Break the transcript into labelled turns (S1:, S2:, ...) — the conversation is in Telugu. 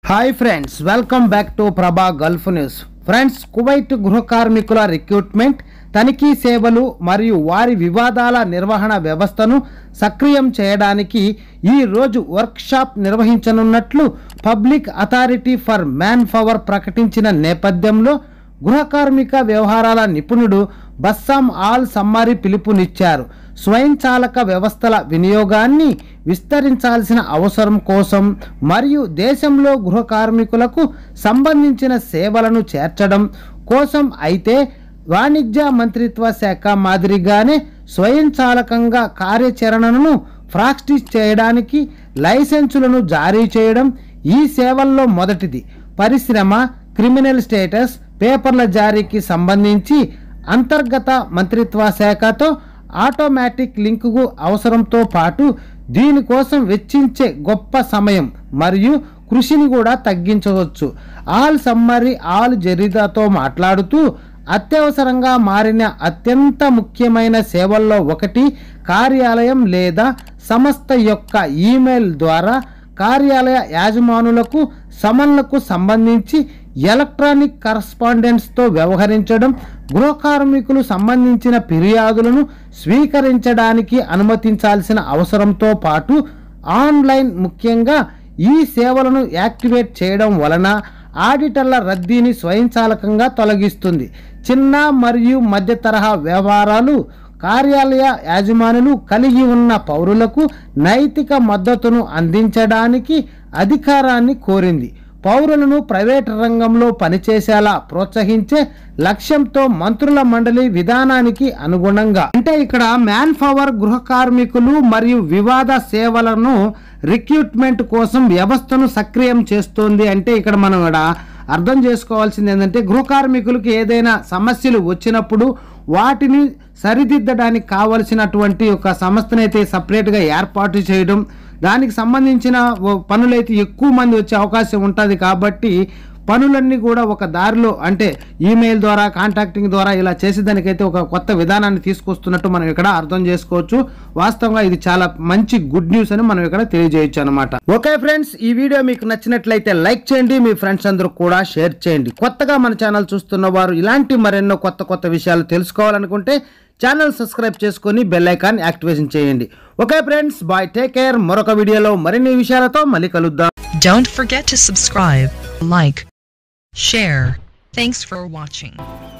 S1: Hi friends welcome back to Prabha Gulf News friends Kuwait గృహ కార్మికుల రిక్రూట్మెంట్ తనిఖీ సేవలు మరియు వారి వివాదాల నిర్వహణ వ్యవస్థను సక్రియం చేయడానికి ఈ రోజు వర్క్షాప్ నిర్వహించనున్నట్లు Public Authority for Manpower ప్రకటించిన నేపథ్యంలో గృహ కార్మిక వ్యవహారాల నిపుణుడు బస్సాం ఆల్ సమ్మారి పిలుపునిచ్చారు స్వయంచాలక వ్యవస్థల వినియోగాన్ని విస్తరించాల్సిన అవసరం కోసం మరియు దేశంలో గృహ కార్మికులకు సంబంధించిన సేవలను చేర్చడం కోసం అయితే వాణిజ్య మంత్రిత్వ శాఖ మాదిరిగానే స్వయంచాలకంగా కార్యాచరణను ప్రాక్టీస్ చేయడానికి లైసెన్సులను జారీ చేయడం ఈ సేవల్లో మొదటిది పరిశ్రమ క్రిమినల్ స్టేటస్ పేపర్ల జారీకి సంబంధించి అంతర్గత మంత్రిత్వ శాఖతో ఆటోమేటిక్ లింకుకు అవసరంతో పాటు దీనికోసం వెచ్చించే గొప్ప సమయం మరియు కృషిని కూడా తగ్గించవచ్చు ఆల్ సమ్మరి ఆల్ జరీదాతో మాట్లాడుతూ అత్యవసరంగా మారిన అత్యంత ముఖ్యమైన సేవల్లో ఒకటి కార్యాలయం లేదా సంస్థ యొక్క ఈమెయిల్ ద్వారా కార్యాలయ యాజమానులకు సమన్లకు సంబంధించి ఎలక్ట్రానిక్ కరస్పాండెన్స్తో వ్యవహరించడం గృహ కార్మికులు సంబంధించిన ఫిర్యాదులను స్వీకరించడానికి అనుమతించాల్సిన అవసరంతో పాటు ఆన్లైన్ ముఖ్యంగా ఈ సేవలను యాక్టివేట్ చేయడం వలన ఆడిటర్ల రద్దీని స్వయంచాలకంగా తొలగిస్తుంది చిన్న మరియు మధ్య తరహా వ్యవహారాలు కార్యాలయ యాజమానులు కలిగి ఉన్న పౌరులకు నైతిక మద్దతును అందించడానికి అధికారాన్ని కోరింది పౌరులను ప్రైవేట్ రంగంలో పనిచేసేలా ప్రోత్సహించే లక్ష్యంతో మంత్రుల మండలి విధానానికి అనుగుణంగా అంటే ఇక్కడ మ్యాన్ పవర్ గృహ కార్మికులు మరియు వివాద సేవలను రిక్రూట్మెంట్ కోసం వ్యవస్థను సక్రియం చేస్తోంది అంటే ఇక్కడ మనం ఇక్కడ అర్థం చేసుకోవాల్సింది ఏంటంటే గృహ కార్మికులకు ఏదైనా సమస్యలు వచ్చినప్పుడు వాటిని సరిదిద్దడానికి కావలసినటువంటి ఒక సంస్థనైతే సపరేట్గా ఏర్పాటు చేయడం దానికి సంబంధించిన ఓ- పనులైతే ఎక్కువ మంది వచ్చే అవకాశం ఉంటుంది కాబట్టి పనులన్నీ కూడా ఒక దారిలో అంటే ఈమెయిల్ ద్వారా కాంటాక్టింగ్ ద్వారా ఇలా చేసేదానికైతే ఒక కొత్త విధానాన్ని తీసుకొస్తున్నట్టు మనం ఇక్కడ అర్థం చేసుకోవచ్చు వాస్తవంగా ఇది చాలా మంచి గుడ్ న్యూస్ అని మనం ఇక్కడ తెలియజేయచ్చు అనమాట ఓకే ఫ్రెండ్స్ ఈ వీడియో మీకు నచ్చినట్లయితే లైక్ చేయండి మీ ఫ్రెండ్స్ అందరూ కూడా షేర్ చేయండి కొత్తగా మన ఛానల్ చూస్తున్న వారు ఇలాంటి మరెన్నో కొత్త కొత్త విషయాలు తెలుసుకోవాలనుకుంటే ఛానల్ సబ్స్క్రైబ్ చేసుకొని బెల్ ఐకాన్ యాక్టివేషన్ చేయండి okay friends bye take care మరొక వీడియోలో మరిన్ని విషయాలతో మళ్ళీ కలుద్దాం
S2: Don't forget to subscribe, like, share. Thanks for watching.